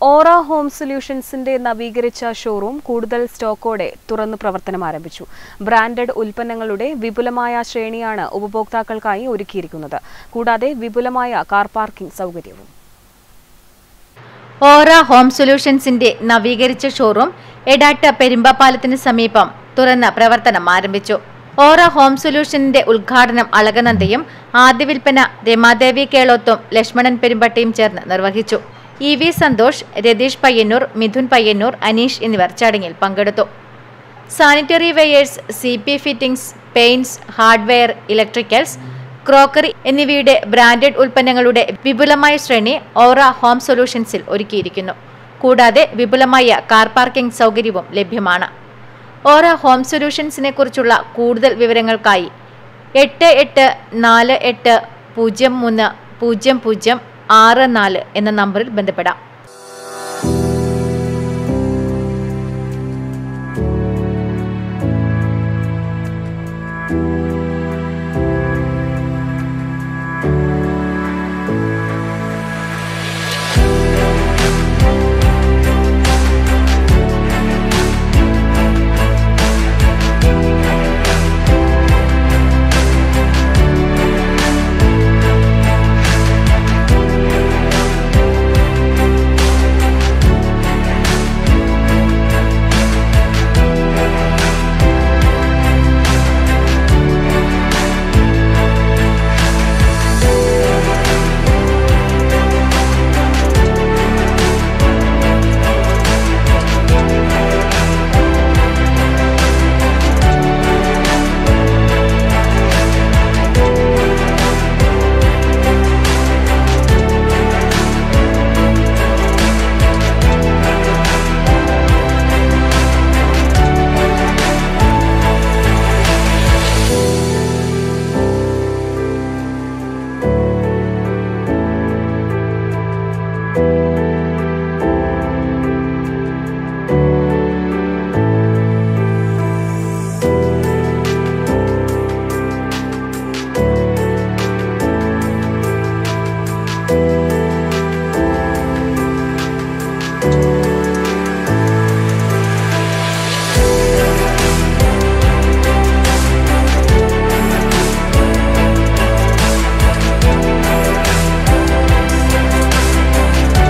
ഓറ home സൊല്യൂഷൻസിന്റെ നവീകരിച്ച showroom കൂടുതൽ സ്റ്റോക്കോടെ തുറന്നു പ്രവർത്തനം ആരംഭിച്ചു ബ്രാൻഡഡ് ഉൽപ്പന്നങ്ങളുടെ വിപുലമായ ശ്രേണിയാണ് ഉപഭോക്താക്കൾക്കായി ഒരുക്കിയിരിക്കുന്നത് കൂടാതെ വിപുലമായ കാർ പാർക്കിംഗ് സൗകര്യവും ഓറ ഹോം സൊല്യൂഷൻസിന്റെ നവീകരിച്ച ഷോറൂം എടാട്ട് പെരുമ്പാപ്പാലത്തിന് സമീപം തുറന്ന് പ്രവർത്തനം ആരംഭിച്ചു ഓറ ഹോം സൊല്യൂഷന്റെ ഉദ്ഘാടനം അളകനന്ദയും ആദ്യ വിൽപ്പന രമാദേവി കേളോത്തും ലക്ഷ്മണൻ പെരുമ്പട്ടയും ചേർന്ന് നിർവഹിച്ചു ഇ വി സന്തോഷ് രതീഷ് പയ്യന്നൂർ മിഥുൻ പയ്യന്നൂർ അനീഷ് എന്നിവർ ചടങ്ങിൽ പങ്കെടുത്തു sanitary wares C P fittings paints hardware electricals crockery എന്നിവയുടെ ബ്രാൻഡഡ് ഉൽപ്പന്നങ്ങളുടെ വിപുലമായ ശ്രേണി ഓറ ഹോം സൊല്യൂഷൻസിൽ ഒരുക്കിയിരിക്കുന്നു കൂടാതെ വിപുലമായ കാർ പാർക്കിംഗ് സൗകര്യവും ലഭ്യമാണ് ഓറ ഹോം സൊല്യൂഷൻസിനെ കുറിച്ചുള്ള കൂടുതൽ വിവരങ്ങൾക്കായി എട്ട് എട്ട് നാല് എട്ട് പൂജ്യം മൂന്ന് പൂജ്യം പൂജ്യം ആറ് നാല് എന്ന നമ്പറിൽ ബന്ധപ്പെടാം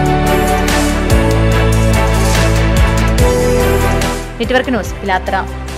നെറ്റ്വർക്ക് ന്യൂസ് പിലാത്തറ